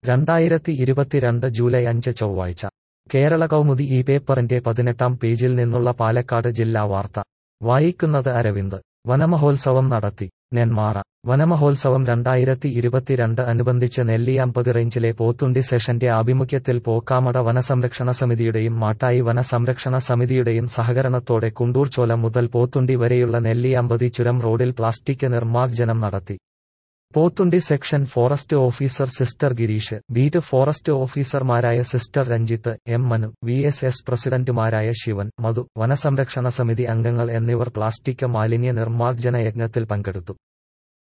രണ്ടായിരത്തി ഇരുപത്തിരണ്ട് ജൂലൈ അഞ്ച് ചൊവ്വാഴ്ച കേരള കൗമുദി ഈ പേപ്പറിന്റെ പതിനെട്ടാം പേജിൽ നിന്നുള്ള പാലക്കാട് ജില്ലാ വാർത്ത വായിക്കുന്നത് അരവിന്ദ് വനമഹോത്സവം നടത്തി നെന്മാറ വനമഹോത്സവം രണ്ടായിരത്തി ഇരുപത്തിരണ്ട് അനുബന്ധിച്ച് നെല്ലിയാമ്പതി റേഞ്ചിലെ പോത്തുണ്ടി സെഷന്റെ ആഭിമുഖ്യത്തിൽ പോക്കാമട വനസംരക്ഷണ സമിതിയുടെയും മാട്ടായി വനസംരക്ഷണ സമിതിയുടെയും സഹകരണത്തോടെ കുണ്ടൂർച്ചോല മുതൽ പോത്തുണ്ടി വരെയുള്ള നെല്ലിയാമ്പതി ചുരം റോഡിൽ പ്ലാസ്റ്റിക് നിർമ്മാർജ്ജനം നടത്തി Pothundi section forest officer sister Gireesh beat forest ഓഫീസർമാരായ sister Ranjith M Manu V S S പ്രസിഡന്റുമാരായ ശിവൻ മധു വനസംരക്ഷണ സമിതി അംഗങ്ങൾ എന്നിവർ പ്ലാസ്റ്റിക് മാലിന്യ നിർമ്മാർജ്ജന യജ്ഞത്തിൽ പങ്കെടുത്തു